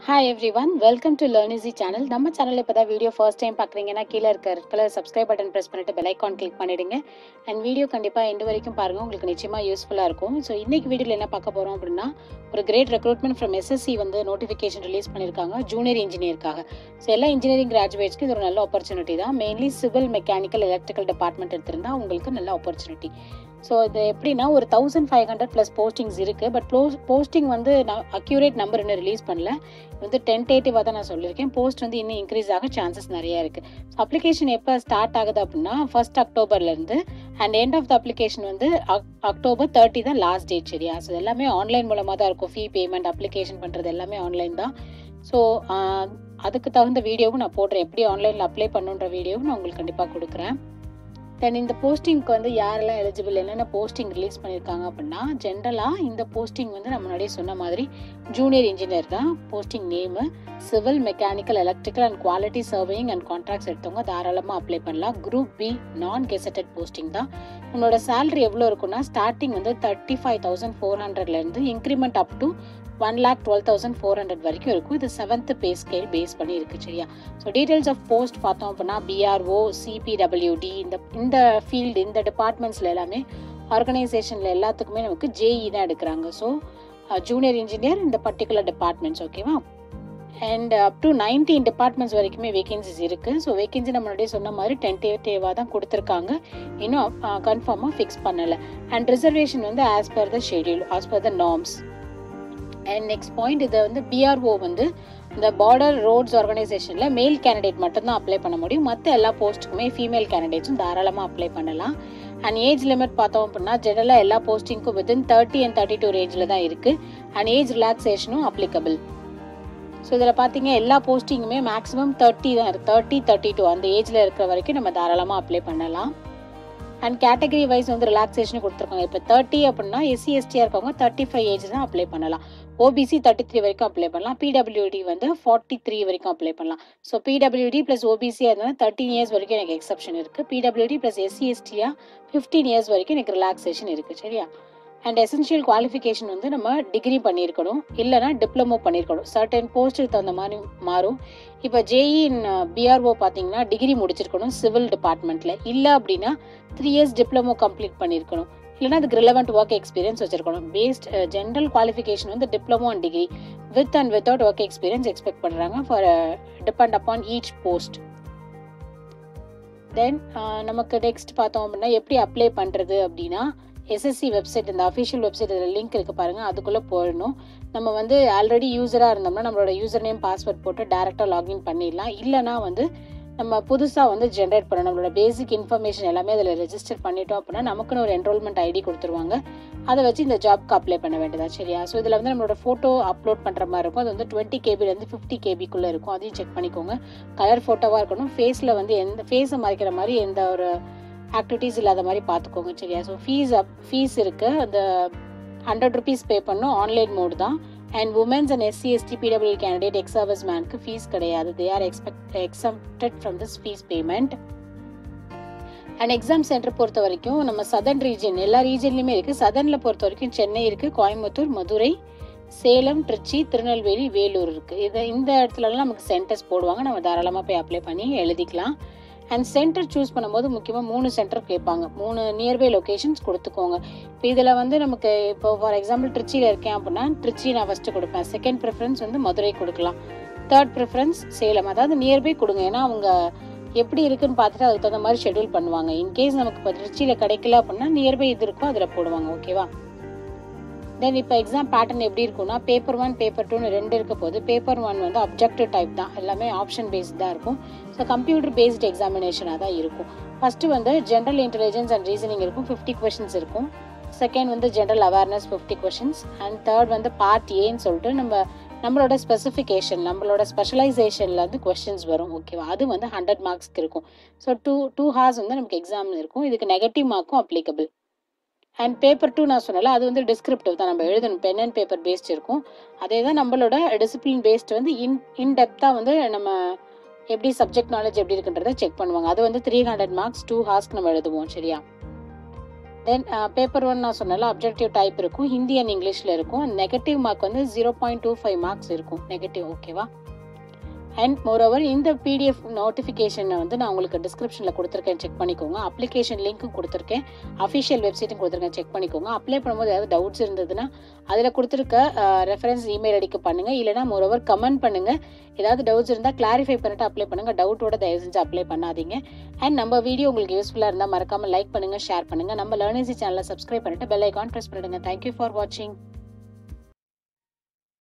hi everyone welcome to learn easy channel நம்ம சேனலில் இப்போ தான் வீடியோ ஃபர்ஸ்ட் டைம் பார்க்குறீங்கன்னா கீழே இருக்க red colour subscribe button press பண்ணிட்டு பெல் ஐக்கான் கிளிக் பண்ணிடுங்க அண்ட் வீடியோ கண்டிப்பாக எண்டு வரைக்கும் பாருங்கள் உங்களுக்கு நிச்சயமாக யூஸ்ஃபுல்லாக இருக்கும் ஸோ இன்னைக்கு வீடியோவில் என்ன பார்க்க போகிறோம் அப்படின்னா ஒரு கிரேட் ரெக்ரூட்மெண்ட் ஃப்ரம் எஸ்எஸ்சி வந்து நோட்டிஃபிகேஷன் ரிலீஸ் பண்ணியிருக்காங்க ஜூனியர் இன்ஜினியருக்காக ஸோ எல்லா இன்ஜினியரிங் கிராஜுவேட்ஸ்க்கு இது ஒரு நல்ல ஆப்பர்ச்சுனிட்டி தான் mainly civil mechanical electrical department எடுத்திருந்தா உங்களுக்கு நல்ல ஆப்பர்ச்சுனிட்டி ஸோ இது எப்படின்னா ஒரு thousand five hundred plus postings இருக்குது பட் க்ளோஸ் போஸ்டிங் வந்து நான் அக்யூரேட் நம்பர் இன்னும் ரிலீஸ் பண்ணல இது வந்து டென்டேட்டிவாக தான் நான் சொல்லியிருக்கேன் போஸ்ட் வந்து இன்னும் இன்க்ரீஸ் ஆக சான்சஸ் நிறைய இருக்குது ஸோ அப்ளிகேஷன் எப்போ ஸ்டார்ட் ஆகுது அப்படின்னா ஃபர்ஸ்ட் அக்டோபர்லேருந்து and end of the application வந்து அக்- அக்டோபர் தேர்ட்டி தான் லாஸ்ட் டேட் சரியா ஸோ எல்லாமே ஆன்லைன் மூலமாக தான் இருக்கும் ஃபீ பேமெண்ட் அப்ளிகேஷன் பண்ணுறது எல்லாமே ஆன்லைன் தான் ஸோ அதுக்கு தகுந்த வீடியோவும் நான் போடுறேன் எப்படி ஆன்லைனில் அப்ளை பண்ணுன்ற வீடியோவும் நான் உங்களுக்கு கண்டிப்பாக கொடுக்குறேன் தென் இந்த போஸ்டிங்க்கு வந்து யாரெல்லாம் எலிஜிபிள் என்னென்ன போஸ்டிங் ரிலீஸ் பண்ணியிருக்காங்க அப்படின்னா ஜென்ரலாக இந்த போஸ்டிங் வந்து நம்ம முன்னாடியே சொன்ன மாதிரி ஜூனியர் இன்ஜினியர் தான் posting name civil mechanical electrical and quality surveying and contracts எடுத்தவங்க தாராளமாக அப்ளை பண்ணலாம் group B non gazetted posting தான் உன்னோட சேலரி எவ்வளோ இருக்குன்னா ஸ்டார்டிங் வந்து தேர்ட்டி ஃபைவ் தௌசண்ட் ஃபோர் ஹண்ட்ரட்லேருந்து increment up to one lakh twelve thousand four hundred வரைக்கும் இருக்கும் இது செவன்த் பே ஸ்கேல் பேஸ் பண்ணி இருக்கு சரியா ஸோ டீடைல்ஸ் ஆஃப் போஸ்ட் பார்த்தோம் அப்படின்னா பிஆர்ஓ சிபிடபிள்யூடி இந்த இந்த ஃபீல்டு இந்த டிபார்ட்மெண்ட்ஸில் எல்லாமே ஆர்கனைசேஷனில் எல்லாத்துக்குமே நமக்கு ஜேஇ தான் எடுக்கிறாங்க ஸோ ஜூனியர் இன்ஜினியர் இந்த பர்டிகுலர் டிபார்ட்மெண்ட்ஸ் ஓகேவா and up to nineteen departments வரைக்குமே வேகன்சிஸ் இருக்குது ஸோ வேகன்சி நம்ம முன்னாடியே சொன்ன மாதிரி டென்டேட்டிவாக தான் கொடுத்துருக்காங்க இன்னும் கன்ஃபார்மாக ஃபிக்ஸ் பண்ணலை அண்ட் ரிசர்வேஷன் வந்து as per the schedule as per the norms and next point இதை வந்து பிஆர்ஓ வந்து இந்த பார்டர் ரோட்ஸ் ஆர்கனைசேஷனில் மேல் கேண்டிடேட் மட்டும்தான் அப்ளை பண்ண முடியும் மற்ற எல்லா போஸ்ட்டுக்குமே ஃபீமேல் கேண்டிடேட்ஸும் தாராளமாக அப்ளை பண்ணலாம் அண்ட் ஏஜ் லிமிட் பார்த்தோம் அப்படின்னா ஜெனரலாக எல்லா போஸ்டிங்க்கும் within thirty and thirty two ரேஞ்சில் தான் இருக்குது அண்ட் ஏஜ் ரிலாக்ஸேஷனும் அப்ளிகபிள் ஸோ இதில் பார்த்தீங்க எல்லா போஸ்டிங்குமே மேக்ஸிமம் தேர்ட்டி தான் இருக்குது தேர்ட்டி தேர்ட்டி டூ அந்த ஏஜில் இருக்கிற வரைக்கும் நம்ம தாராளமாக அப்ளை பண்ணலாம் அண்ட் கேட்டகரி வைஸ் வந்து ரிலாக்ஸேஷன் கொடுத்துருக்காங்க இப்போ தேர்ட்டி அப்படின்னா எஸ்சி எஸ்டியாக இருக்கவங்க தேர்ட்டி ஃபைவ் ஏஜ் தான் அப்ளை பண்ணலாம் ஓபிசி தேர்ட்டி த்ரீ வரைக்கும் அப்ளை பண்ணலாம் பிடபிள்யூடி வந்து ஃபார்ட்டி த்ரீ வரைக்கும் அப்ளை பண்ணலாம் ஸோ பிடபிள்யூடி ப்ளஸ் ஓபிசி இருந்தால் தேர்ட்டின் இயர்ஸ் வரைக்கும் எனக்கு எக்ஸப்ஷன் இருக்குது பிடபிள்யூடி ப்ளஸ் எஸ்சி எஸ்டியா ஃபிஃப்டீன் இயர்ஸ் வரைக்கும் எனக்கு ரிலாக்ஸேஷன் இருக்குது சரியா அண்ட் எசென்ஷியல் குவாலிஃபிகேஷன் வந்து நம்ம டிகிரி பண்ணியிருக்கணும் இல்லைனா டிப்ளமோ பண்ணியிருக்கணும் சர்டன் போஸ்ட்டுக்கு தகுந்த மாதிரி மாறும் இப்போ ஜேஇ பிஆர்ஓ பார்த்தீங்கன்னா டிகிரி முடிச்சிருக்கணும் சிவில் டிபார்ட்மெண்ட்டில் இல்லை அப்படின்னா த்ரீ இயர்ஸ் டிப்ளமோ கம்ப்ளீட் பண்ணியிருக்கணும் இல்லைனா அதுக்கு ரிலவெண்ட் ஒர்க் எக்ஸ்பீரியன்ஸ் வச்சிருக்கணும் பேஸ்ட் ஜென்ரல் குவாலிஃபிகேஷன் வந்து diploma and degree with and without work experience expect பண்ணுறாங்க for depend upon each post then நமக்கு நெக்ஸ்ட் பார்த்தோம் அப்படின்னா எப்படி அப்ளை பண்ணுறது அப்படின்னா எஸ்எஸ்சி வெப்சைட் இந்த அஃபிஷியல் வெப்சைட் இதில் லிங்க் இருக்குது பாருங்கள் அதுக்குள்ளே போயிடணும் நம்ம வந்து ஆல்ரெடி யூசராக இருந்தோம்னா நம்மளோட யூசர் நேம் பாஸ்வேர்ட் போட்டு டேரெக்டாக லாகின் பண்ணிடலாம் இல்லைனா வந்து நம்ம புதுசாக வந்து ஜென்ரேட் பண்ணணும் நம்மளோட பேசிக் இன்ஃபர்மேஷன் எல்லாமே அதில் ரெஜிஸ்டர் பண்ணிட்டோம் அப்படின்னா நமக்குன்னு ஒரு என்ரோல்மெண்ட் ஐடி கொடுத்துருவாங்க அதை வச்சு இந்த ஜாப்க்கு அப்ளை பண்ண வேண்டியதா சரியா ஸோ இதில் வந்து நம்மளோட ஃபோட்டோ அப்லோட் பண்ணுற மாதிரி இருக்கும் அது வந்து டுவெண்ட்டி கேபிலேருந்து ஃபிஃப்டி கேபிக்குள்ளே இருக்கும் அதையும் செக் பண்ணிக்கோங்க கலர் ஃபோட்டோவாக இருக்கணும் ஃபேஸில் வந்து எந்த ஃபேஸை மறைக்கிற மாதிரி எந்த ஒரு ஆக்டிவிட்டீஸ் இல்லாத மாதிரி பார்த்துக்கோங்க சரியா ஸோ ஃபீஸ் அப் ஃபீஸ் இருக்குது அந்த ஹண்ட்ரட் ருபீஸ் பே பண்ணணும் ஆன்லைன் மோட் தான் and women's and SC ST PWD candidate ex service மேனுக்கு ஃபீஸ் கிடையாது they are expect excepted from this fee payment and exam centre பொறுத்த வரைக்கும் நம்ம சதர்ன் ரீஜன் எல்லா ரீஜன்லையுமே இருக்குது சதர்னில் பொறுத்த வரைக்கும் சென்னை இருக்குது கோயம்புத்தூர் மதுரை சேலம் திருச்சி திருநெல்வேலி வேலூர் இருக்குது இது இந்த இடத்துலலாம் நமக்கு சென்டர்ஸ் போடுவாங்க நம்ம தாராளமாக போய் அப்ளை பண்ணி எழுதிக்கலாம் அண்ட் சென்டர் சூஸ் பண்ணும்போது முக்கியமாக மூணு சென்டர் கேட்பாங்க மூணு நியர்பை லொக்கேஷன்ஸ் கொடுத்துக்கோங்க இப்போ இதில் வந்து நமக்கு இப்போ ஃபார் எக்ஸாம்பிள் திருச்சியில் இருக்கேன் அப்படின்னா திருச்சி நான் ஃபஸ்ட்டு கொடுப்பேன் செகண்ட் ப்ரிஃபரன்ஸ் வந்து மதுரை கொடுக்கலாம் தேர்ட் ப்ரிஃபரன்ஸ் சேலம் அதாவது நியர்பை கொடுங்க ஏன்னா அவங்க எப்படி இருக்குன்னு பார்த்துட்டு அதுக்கு தகுந்த மாதிரி ஷெட்யூல் பண்ணுவாங்க இன்கேஸ் நமக்கு இப்போ திருச்சியில் கிடைக்கல அப்படின்னா நியர்பை இது இருக்கோ அதில் போடுவாங்க ஓகேவா தென் இப்போ எக்ஸாம் பேட்டர்ன் எப்படி இருக்கும்னா பேப்பர் ஒன் பேப்பர் டூன்னு ரெண்டு இருக்க போது பேப்பர் ஒன் வந்து அப்ஜெக்டிவ் டைப் தான் எல்லாமே ஆப்ஷன் பேஸ்ட் தான் இருக்கும் ஸோ கம்ப்யூட்டர் பேஸ்ட் எக்ஸாமினேஷனாக தான் இருக்கும் ஃபஸ்ட்டு வந்து ஜென்ரல் இன்டெலிஜென்ஸ் அண்ட் ரீசனிங் இருக்கும் ஃபிஃப்டி கொஷின்ஸ் இருக்கும் செகண்ட் வந்து general awareness fifty questions and third வந்து பார்ட் ஏன்னு சொல்லிட்டு நம்ம நம்மளோட ஸ்பெசிஃபிகேஷன் நம்மளோட ஸ்பெஷலைசேஷனில் வந்து கொஷின்ஸ் வரும் ஓகேவா அது வந்து ஹண்ட்ரட் மார்க்ஸ்க்கு இருக்கும் ஸோ டூ டூ ஹார்ஸ் வந்து நமக்கு எக்ஸாம் இருக்கும் இதுக்கு நெகட்டிவ் மார்க்கும் அப்ளிகபிள் அண்ட் பேப்பர் டூ நான் சொன்னல அது வந்து டிஸ்கிரிப்டிவ் தான் நம்ம எழுதணும் பென் அண்ட் பேப்பர் பேஸ்ட் இருக்கும் அதே தான் நம்மளோட டிசிப்ளின் பேஸ்ட் வந்து இன் இன்டெப்த்தாக வந்து நம்ம எப்படி சப்ஜெக்ட் நாலேஜ் எப்படி இருக்குன்றதை செக் பண்ணுவாங்க அது வந்து த்ரீ ஹண்ட்ரட் மார்க்ஸ் டூ ஹார்ஸ்க்கு நம்ம எழுதுவோம் சரியா தென் பேப்பர் ஒன் நான் சொன்னால அப்ஜெக்டிவ் டைப் இருக்கும் ஹிந்தி அண்ட் இங்கிலீஷில் இருக்கும் நெகட்டிவ் மார்க் வந்து zero point two five marks இருக்கும் நெகட்டிவ் ஓகேவா அண்ட் மோரோவர் இந்த பிடிஎஃப் நோட்டிஃபிகேஷனை வந்து நான் உங்களுக்கு டிஸ்கிரிப்ஷனில் கொடுத்துருக்கேன் செக் பண்ணிக்கோங்க அப்ளிகேஷன் லிங்க்கும் கொடுத்துருக்கேன் அஃபிஷியல் வெப்சைட்டும் கொடுத்துருக்கேன் செக் பண்ணிக்கோங்க அப்ளை பண்ணும்போது ஏதாவது டவுட்ஸ் இருந்ததுன்னா அதில் கொடுத்துருக்க ரெஃபரன்ஸ் இமெயில் ஐடிக்கு பண்ணுங்கள் இல்லைனா மோரோவர் கமெண்ட் பண்ணுங்கள் ஏதாவது டவுட்ஸ் இருந்தால் கிளாரிஃபை பண்ணிட்டு அப்ளை பண்ணுங்கள் டவுட்டோட தயவு செஞ்சு அப்ளை பண்ணாதீங்க அண்ட் நம்ம வீடியோ உங்களுக்கு யூஸ்ஃபுல்லாக இருந்தால் மறக்காமல் லைக் பண்ணுங்கள் ஷேர் பண்ணுங்கள் நம்ம லேர்னிசி சேனலை சப்ஸ்கிரைப் பண்ணிட்டு பெல் ஐக்கான் ப்ரெஸ் பண்ணிடுங்க தேங்க்யூ ஃபார் வாட்சிங்